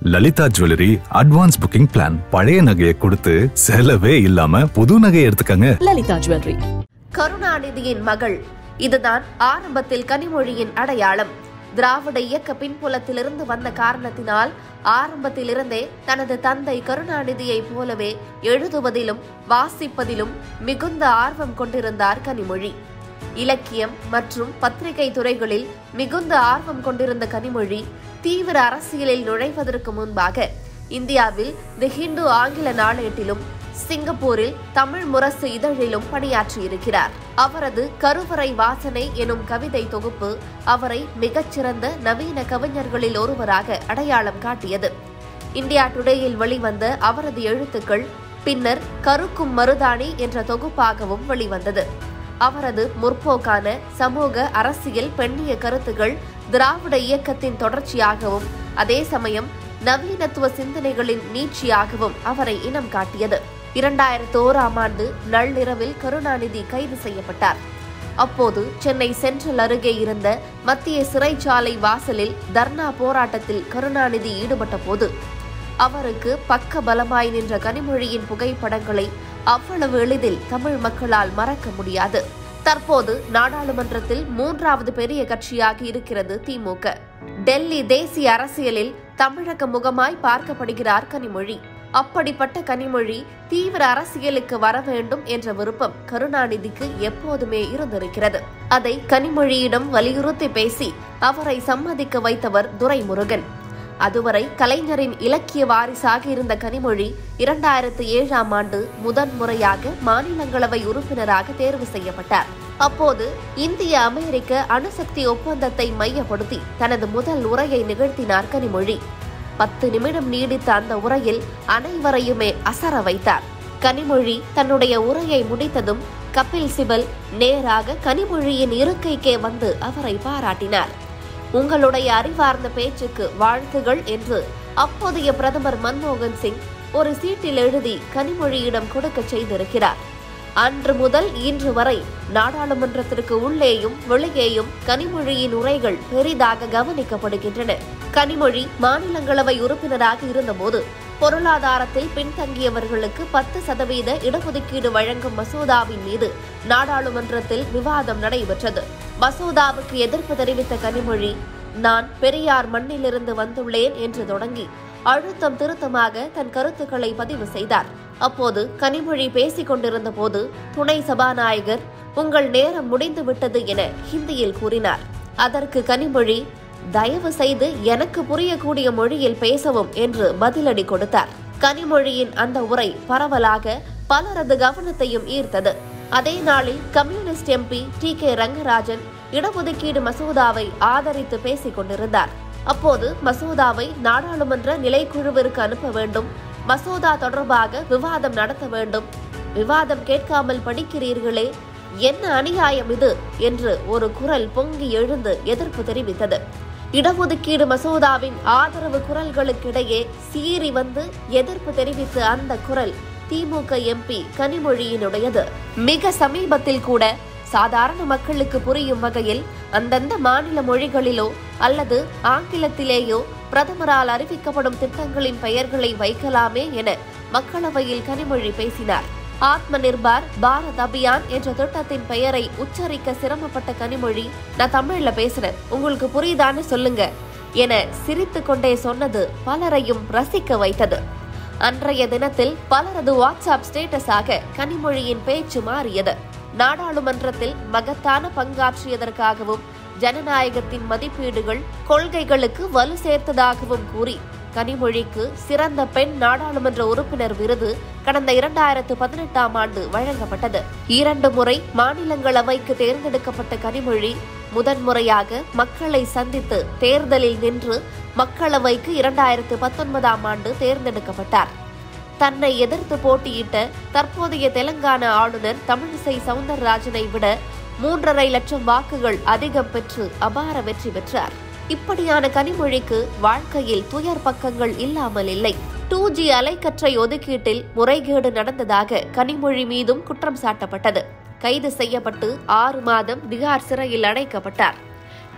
Lalitha jewellery advance booking plan பழைய நகையை கொடுத்து செலவே இல்லாம புது நகையை எடுத்துக்கங்க லலிதா ஜுவல்லரி கருணாநிதியின் மகள் இதுதான் ஆரம்பத்தில் கனிமொழியின் அடையாளம் திராவிட இயக்க பின்புலத்திலிருந்து வந்த காரணத்தினால் ஆரம்பத்திலிருந்தே தனது தந்தை கருணாநிதியைப் போலவே எழுதுவதிலும் வாசிப்பதிலும் மிகுந்த ஆர்வம் கொண்டிருந்தார் கனிமொழி இலக்கியம் மற்றும் பத்திரிகை துறைகளில் மிகுந்த ஆர்வம் கொண்டிருந்த கனிமொழி தீவிர அரசியலில் நுழைவதற்கு முன்பாக இந்தியாவில் தி ஹிந்து ஆங்கில நாளேட்டிலும் சிங்கப்பூரில் தமிழ் முரசு இதழிலும் பணியாற்றியிருக்கிறார் அவரது கருவறை வாசனை எனும் கவிதை தொகுப்பு அவரை மிகச்சிறந்த நவீன கவிஞர்களில் ஒருவராக அடையாளம் காட்டியது இந்தியா டுடேயில் வெளிவந்த அவரது எழுத்துக்கள் பின்னர் கருக்கும் மருதாணி என்ற தொகுப்பாகவும் வெளிவந்தது அவரது முற்போக்கான சமூக அரசியல் பெண்ணிய கருத்துகள் திராவிட இயக்கத்தின் தொடர்ச்சியாகவும் அதே சமயம் நவீனத்துவ சிந்தனைகளின் நீட்சியாகவும் அவரை இனம் காட்டியது இரண்டாயிரத்து ஓராம் ஆண்டு நள்ளிரவில் கருணாநிதி கைது செய்யப்பட்டார் அப்போது சென்னை சென்ட்ரல் அருகே இருந்த மத்திய சிறைச்சாலை வாசலில் தர்ணா போராட்டத்தில் கருணாநிதி ஈடுபட்ட போது அவருக்கு பக்க பலமாய் நின்ற கனிமொழியின் புகைப்படங்களை அவ்வளவு எளிதில் தமிழ் மக்களால் மறக்க முடியாது தற்போது நாடாளுமன்றத்தில் மூன்றாவது பெரிய கட்சியாக இருக்கிறது திமுக டெல்லி தேசிய அரசியலில் தமிழக முகமாய் பார்க்கப்படுகிறார் கனிமொழி அப்படிப்பட்ட கனிமொழி தீவிர அரசியலுக்கு வர வேண்டும் என்ற விருப்பம் கருணாநிதிக்கு எப்போதுமே இருந்திருக்கிறது அதை கனிமொழியிடம் வலியுறுத்தி பேசி அவரை சம்மதிக்க வைத்தவர் துரைமுருகன் அதுவரை கலைஞரின் இலக்கிய வாரிசாக இருந்த கனிமொழி இரண்டாயிரத்து ஏழாம் ஆண்டு முதன் முறையாக மாநிலங்களவை உறுப்பினராக தேர்வு செய்யப்பட்டார் அப்போது இந்திய அமெரிக்க அணுசக்தி ஒப்பந்தத்தை மையப்படுத்தி தனது முதல் உரையை நிகழ்த்தினார் கனிமொழி பத்து நிமிடம் நீடித்த அந்த உரையில் அனைவரையுமே அசர வைத்தார் கனிமொழி தன்னுடைய உரையை முடித்ததும் கபில் சிபல் நேராக கனிமொழியின் இருக்கைக்கே வந்து அவரை பாராட்டினார் உங்களுடைய அறிவார்ந்த பேச்சுக்கு வாழ்த்துகள் என்று அப்போதைய பிரதமர் மன்மோகன் சிங் ஒரு சீட்டில் எழுதி கனிமொழியிடம் கொடுக்க செய்திருக்கிறார் அன்று முதல் இன்று வரை நாடாளுமன்றத்திற்கு உள்ளேயும் வெளியேயும் கனிமொழியின் உரைகள் பெரிதாக கவனிக்கப்படுகின்றன கனிமொழி மாநிலங்களவை உறுப்பினராக இருந்தபோது பொருளாதாரத்தில் பின்தங்கியவர்களுக்கு பத்து சதவீத இடஒதுக்கீடு வழங்கும் மசோதாவின் மீது நாடாளுமன்றத்தில் விவாதம் நடைபெற்றது மசோதாவுக்கு எதிர்ப்பு தெரிவித்த கனிமொழி நான் பெரியார் மண்ணிலிருந்து வந்துள்ளேன் என்று தொடங்கி அழுத்தம் திருத்தமாக தன் கருத்துக்களை பதிவு செய்தார் அப்போது கனிமொழி பேசிக் கொண்டிருந்த போது துணை சபாநாயகர் உங்கள் நேரம் முடிந்து விட்டது என ஹிந்தியில் கூறினார் அதற்கு கனிமொழி தயவு செய்து எனக்கு புரியக்கூடிய மொழியில் பேசவும் என்று பதிலடி கொடுத்தார் கனிமொழியின் அந்த உரை பரவலாக பலரது கவனத்தையும் ஈர்த்தது அதே நாளில் communist MP T K Rangarajan இடஒதுக்கீடு மசோதாவை ஆதரித்து பேசிக் கொண்டிருந்தார் அப்போது மசோதாவை நாடாளுமன்ற நிலைக்குழுவிற்கு அனுப்ப வேண்டும் மசோதா தொடர்பாக விவாதம் நடத்த வேண்டும் விவாதம் கேட்காமல் படிக்கிறீர்களே என்ன அநியாயம் இது என்று ஒரு குரல் பொங்கி எழுந்து எதிர்ப்பு தெரிவித்தது இடஒதுக்கீடு மசோதாவின் ஆதரவு குரல்களுக்கிடையே சீறி வந்து எதிர்ப்பு தெரிவித்த அந்த குரல் திமுக எம்பி கனிமொழியினுடையது மிக சமீபத்தில் கூட சாதாரண மக்களுக்கு புரியும் வகையில் அந்தந்த மாநில மொழிகளிலோ அல்லது ஆங்கிலத்திலேயோ பிரதமரால் அறிவிக்கப்படும் திட்டங்களின் பெயர்களை வைக்கலாமே என மக்களவையில் கனிமொழி பேசினார் ஆத்ம நிர்பார் பாரத் அபியான் என்ற திட்டத்தின் பெயரை உச்சரிக்க சிரமப்பட்ட கனிமொழி நான் தமிழ்ல பேசுறேன் உங்களுக்கு புரியுதான்னு சொல்லுங்க என சிரித்துக் கொண்டே சொன்னது பலரையும் ரசிக்க வைத்தது அன்றைய தினத்தில் பலரது வாட்ஸ்அப் ஸ்டேட்டஸாக கனிமொழியின் பேச்சு மாறியது நாடாளுமன்றத்தில் மகத்தான பங்காற்றியதற்காகவும் ஜனநாயகத்தின் மதிப்பீடுகள் கொள்கைகளுக்கு வலு சேர்த்ததாகவும் கூறி கனிமொழிக்கு சிறந்த பெண் நாடாளுமன்ற உறுப்பினர் விருது கடந்த இரண்டாயிரத்து பதினெட்டாம் ஆண்டு வழங்கப்பட்டது இரண்டு முறை மாநிலங்களவைக்கு தேர்ந்தெடுக்கப்பட்ட கனிமொழி முதன்முறையாக மக்களை சந்தித்து தேர்தலில் நின்று மக்களவைக்கு இரண்டாயிரத்து பத்தொன்பதாம் ஆண்டு தேர்ந்தெடுக்கப்பட்டார் தன்னை எதிர்த்து போட்டியிட்ட தற்போதைய தெலங்கானா ஆளுநர் தமிழிசை சவுந்தரராஜனை விட மூன்றரை லட்சம் வாக்குகள் அதிகம் பெற்று அபார வெற்றி பெற்றார் இப்படியான கனிமொழிக்கு வாழ்க்கையில் துயர் பக்கங்கள் இல்லாமல் இல்லை டூ ஜி அலைக்கற்றை ஒதுக்கீட்டில் முறைகேடு நடந்ததாக கனிமொழி மீதும் குற்றம் சாட்டப்பட்டது கைது செய்யப்பட்டு ஆறு மாதம் திகார் சிறையில் அடைக்கப்பட்டார்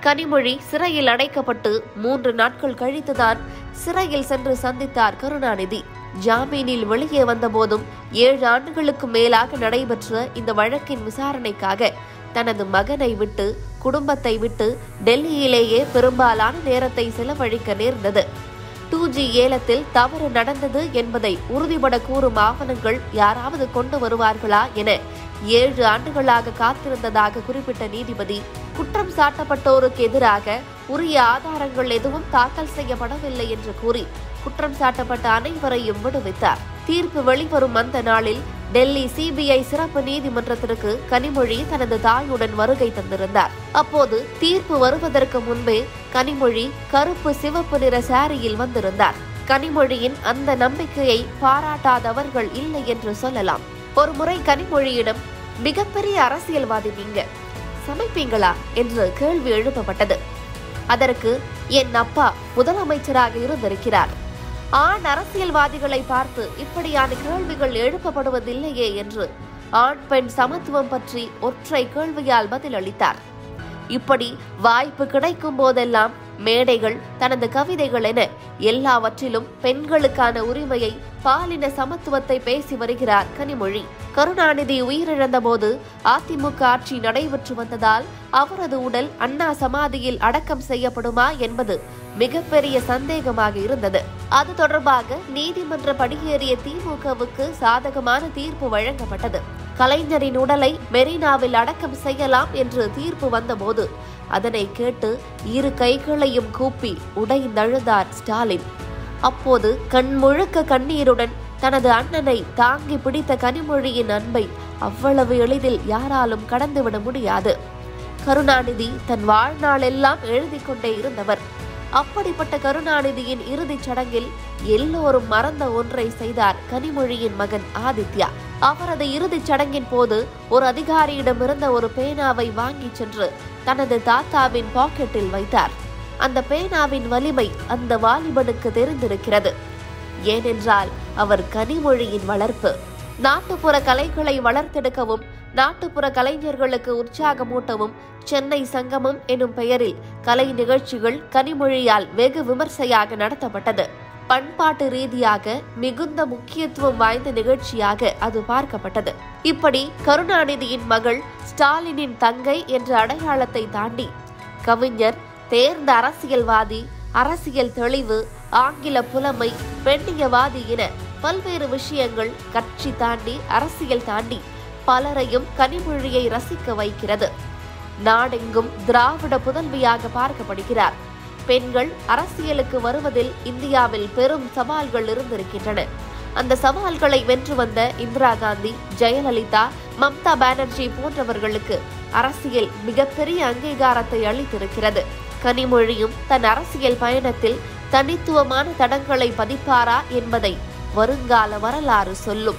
கனிமொழி சிறையில் அடைக்கப்பட்டு மூன்று நாட்கள் கழித்துதான் சிறையில் சென்று சந்தித்தார் கருணாநிதி ஜாமீனில் வெளியே வந்தபோதும் ஏழு ஆண்டுகளுக்கு மேலாக நடைபெற்ற இந்த வழக்கின் விசாரணைக்காக தனது மகனை விட்டு குடும்பத்தை விட்டு டெல்லியிலேயே பெரும்பாலான நேரத்தை செலவழிக்க நேர்ந்தது டூ ஜி ஏலத்தில் தவறு நடந்தது என்பதை உறுதிபட கூறும் ஆவணங்கள் யாராவது கொண்டு வருவார்களா என ஏழு ஆண்டுகளாக காத்திருந்ததாக குறிப்பிட்ட நீதிபதி குற்றம் சாட்டப்பட்டோருக்கு எதிராக உரிய ஆதாரங்கள் எதுவும் தாக்கல் செய்யப்படவில்லை என்று கூறி குற்றம் சாட்டப்பட்ட அனைவரையும் விடுவித்தார் தீர்ப்பு வெளிவரும் அந்த நாளில் டெல்லி சிபிஐ சிறப்பு நீதிமன்றத்திற்கு கனிமொழி தனது தாயுடன் வருகை தந்திருந்தார் அப்போது தீர்ப்பு வருவதற்கு முன்பே கனிமொழி கருப்பு சிவப்பு நிற சாரியில் வந்திருந்தார் கனிமொழியின் அந்த நம்பிக்கையை பாராட்டாதவர்கள் இல்லை என்று சொல்லலாம் ஒருமுறை கனிமொழியிடம் மிகப்பெரிய அரசியல்வாதி நீங்க சமைப்பீங்களா என்று கேள்வி எழுப்பப்பட்டது அதற்கு என் அப்பா முதலமைச்சராக இருந்திருக்கிறார் ஆண் அரசியல்வாதிகளை பார்த்து இப்படியான கேள்விகள் எழுப்பப்படுவதில்லையே என்று ஆண் பெண் சமத்துவம் பற்றி ஒற்றை கேள்வியால் பதிலளித்தார் இப்படி வாய்ப்பு கிடைக்கும் போதெல்லாம் மேடைகள் தனது கவிதைகள் என எல்லாவற்றிலும் பெண்களுக்கான உரிமையை பாலின சமத்துவத்தை பேசி வருகிறார் கனிமொழி கருணாநிதி உயிரிழந்த போது அதிமுக ஆட்சி நடைபெற்று வந்ததால் அவரது உடல் அண்ணா சமாதியில் அடக்கம் செய்யப்படுமா என்பது மிகப்பெரிய சந்தேகமாக இருந்தது அது தொடர்பாக நீதிமன்ற படியேறிய திமுகவுக்கு சாதகமான தீர்ப்பு வழங்கப்பட்டது கலைஞரின் உடலை மெரினாவில் அடக்கம் செய்யலாம் என்று தீர்ப்பு வந்தபோது அதனை கேட்டு இரு கைகளையும் கூப்பி உடைந்தழுதார் ஸ்டாலின் அப்போது கண் முழுக்க கண்ணீருடன் தனது அண்ணனை தாங்கி பிடித்த கனிமொழியின் அன்பை அவ்வளவு எளிதில் யாராலும் கடந்துவிட முடியாது கருணாநிதி தன் வாழ்நாளெல்லாம் எழுதி கொண்டே இருந்தவர் அப்படிப்பட்ட கருணாநிதியின் இறுதிச் சடங்கில் எல்லோரும் மறந்த ஒன்றை செய்தார் கனிமொழியின் மகன் ஆதித்யா அவரது இறுதிச் சடங்கின் போது ஒரு அதிகாரியிடமிருந்த ஒரு பேனாவை வாங்கிச் சென்று தனது தாத்தாவின் பாக்கெட்டில் வைத்தார் அந்த பேனாவின் வலிமை அந்த வாலிபனுக்கு தெரிந்திருக்கிறது ஏனென்றால் அவர் கனிமொழியின் வளர்ப்பு நாட்டுப்புற கலைகளை வளர்த்தெடுக்கவும் நாட்டுப்புற கலைஞர்களுக்கு உற்சாகமூட்டவும் சென்னை சங்கமம் எனும் பெயரில் கலை நிகழ்ச்சிகள் கனிமொழியால் வெகு விமர்சையாக நடத்தப்பட்டது பண்பாட்டு ரீதியாக மிகுந்த முக்கியத்துவம் வாய்ந்த நிகழ்ச்சியாக அது பார்க்கப்பட்டது இப்படி கருணாநிதியின் மகள் ஸ்டாலினின் தங்கை என்ற அடையாளத்தை தாண்டி கவிஞர் தேர்ந்த அரசியல்வாதி அரசியல் தெளிவு ஆங்கில புலமை பெண்ணியவாதி என பல்வேறு விஷயங்கள் கட்சி தாண்டி அரசியல் தாண்டி பலரையும் கனிமொழியை ரசிக்க வைக்கிறது நாடெங்கும் திராவிட புதல்வியாக பார்க்கப்படுகிறார் பெண்கள் அரசியலுக்கு வருவதில் இந்தியாவில் பெரும் சவால்கள் இருந்திருக்கின்றன அந்த சவால்களை வென்று வந்த இந்திரா காந்தி ஜெயலலிதா மம்தா பானர்ஜி போன்றவர்களுக்கு அரசியல் மிகப்பெரிய அங்கீகாரத்தை அளித்திருக்கிறது கனிமொழியும் தன் அரசியல் பயணத்தில் தனித்துவமான தடங்களை பதிப்பாரா என்பதை வருங்கால வரலாறு சொல்லும்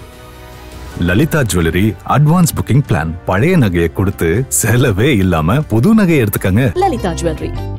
Lalitha jewellery advance booking plan பழைய நகையை கொடுத்து செலவே இல்லாம புது நகையை எடுத்துக்கங்க Lalita Jewelry.